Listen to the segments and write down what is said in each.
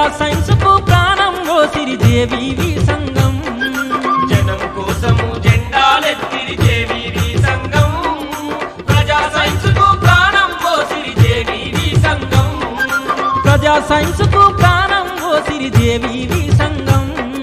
సైన్సుకు ప్రాణం ఓసిరి జేవీవి సంఘం జనం కోసము జెండాలెత్తిరి జేవీవి సంఘం ప్రజా సైన్సుకు ప్రాణం పోసిరి జేవీవి సంఘం ప్రజా సైన్సుకు ప్రాణం ఓసిరి జేవీవి సంఘం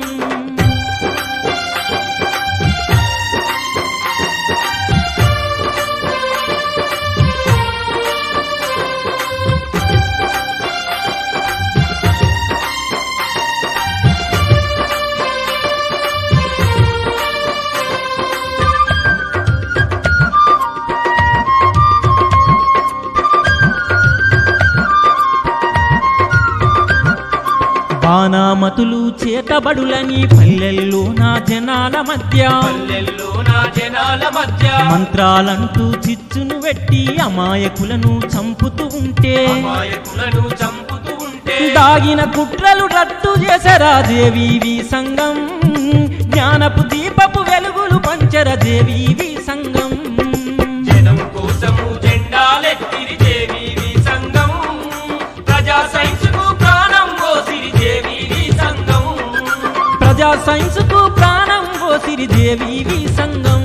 బాణామతులు చేతబడులని పల్లెల్లో నా జనాల మధ్య పల్లెల్లో నా జనాల మధ్య మంత్రాలంటూ చిచ్చును పెట్టి అమాయకులను చంపుతూ ఉంటే అమాయకులను చంపుతూ ఉంటే దాగిన కుట్రలు రట్టు చేసరా దేవీవి సంఘం జ్ఞానపు దీపపు వెలుగులు పంచర దేవీవి సంఘం జనం కోసము జెండాలెత్తిరి జేవీవి సంఘం ప్రజా సైన్సుకు ప్రాణం పోసిరి జేవీవి సంఘం ప్రజా సైన్సుకు ప్రాణం పోసిరి దేవీవి సంఘం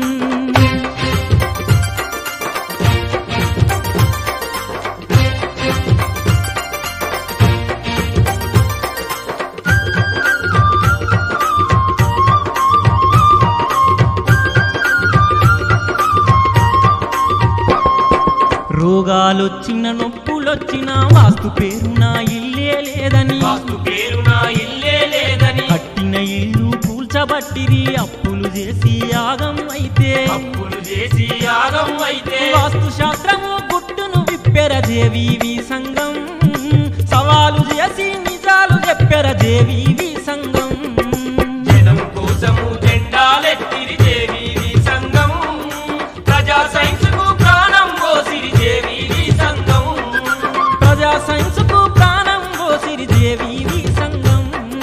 రోగాలొచ్చిన నొప్పులొచ్చిన వాస్తు పేరు నా ఇల్లే లేదని వాస్తు పేరు నా ఇల్లే లేదని కట్టిన ఇల్లు కూల్చబట్టిరి అప్పులు చేసి యాగం అయితే అప్పులు చేసి యాగం అయితే వాస్తు శాస్త్రము గుట్టును విప్పెర దేవీవి సంఘం సవాలు చేసి నిజాలు చెప్పెర దేవీవి సంఘం జనం కోసము జెండాలెత్తిరి జేవీవి సంఘం ప్రజా సైన్సుకు ప్రాణం పోసిరి జేవీవి సంఘం ప్రజా సైన్సుకు ప్రాణం పోసిరి దేవీవి సంఘం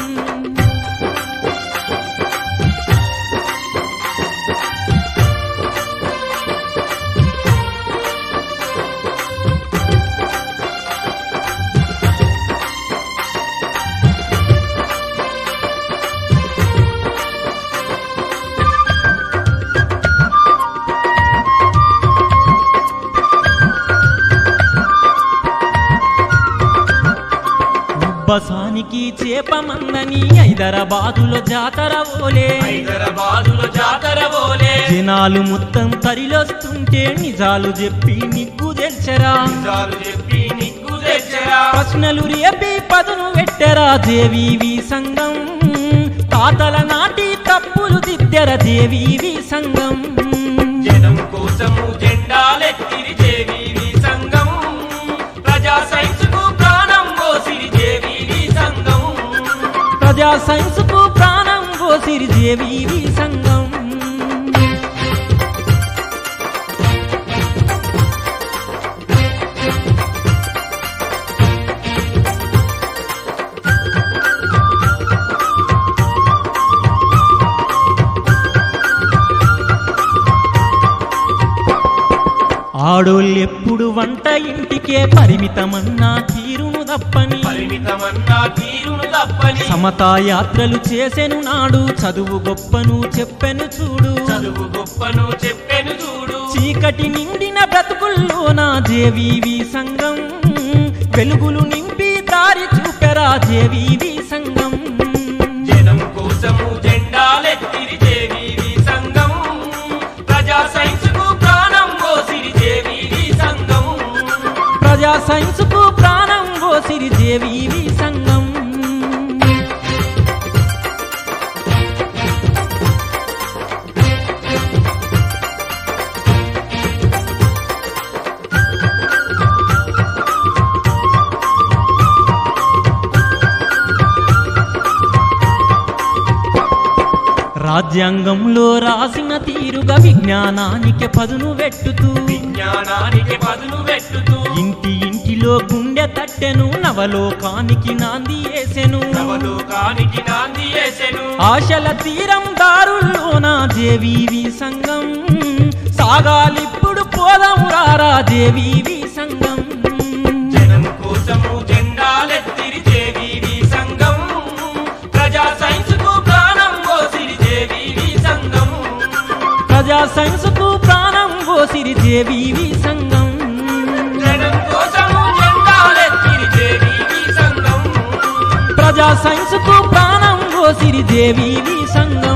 ఉబ్బసానికి చేపమందని హైదరాబాదులో జాతర ఓలే హైదరాబాదులో జాతర బోలే జనాలు మొత్తం తరిలొస్తుంటే నిజాలు చెప్పి నిగ్గు తెల్చరా నిజాలు చెప్పి నిగ్గు తెచ్చరా ప్రశ్నలు రేపి పదును పెట్టరా దేవీవి సంఘం తాతల నాటి తప్పులు దిద్దెర దేవీవి సంఘం జనం కోసము జెండాలెత్తిరి జేవీవి సంఘం ప్రజా సైన్సుకు ప్రాణం పోసిరి జేవీవి సంఘం ప్రజా సైన్సుకు ప్రాణం పోసిరి దేవీవి సంఘం ఆడోళ్ళెప్పుడు వంట ఇంటికే పరిమితమన్నా తీరును తప్పని పరిమితమన్నా తీరును తప్పని సమతా యాత్రలు చేసెను నాడు చదువు గొప్పను చెప్పెను చూడు చదువు గొప్పను చెప్పెను చూడు చీకటి నిండిన బ్రతుకుల్లో నా దేవీవి సంఘం వెలుగులు నింపి దారి చూపెరా దేవీవి సంఘం జనం కోసము జెండాలెత్తిరి జేవీవి సంఘం ప్రజా సైన్సుకు ప్రాణం పోసిరి జేవీవి సంఘం ప్రజా సైన్సుకు ప్రాణం పోసిరి దేవీవి సంఘం రాజ్యాంగంలో రాసిన తీరుగా విజ్ఞానానికి పదును పెట్టుతూ విజ్ఞానానికి పదును పెట్టుతూ ఇంటి ఇంటిలో గుండె తట్టెను నవలోకానికి నాంది వేసెను నవలోకానికి నాంది వేసెను ఆశల తీరం దారుల్లోన జేవీవి సంఘం సాగాలిప్పుడు పోదాం రారా దేవీవి సంఘం జనం కోసము జెండాలెత్తిరి జేవీవి సంఘం సైన్సుకు ప్రాణం పోసిరి జేవీవి సంఘం జనం కోసము జెండాలెత్తిరి జేవీవి సంఘం ప్రజా సైన్సుకు ప్రాణం పోసిరి జేవీవి సంఘం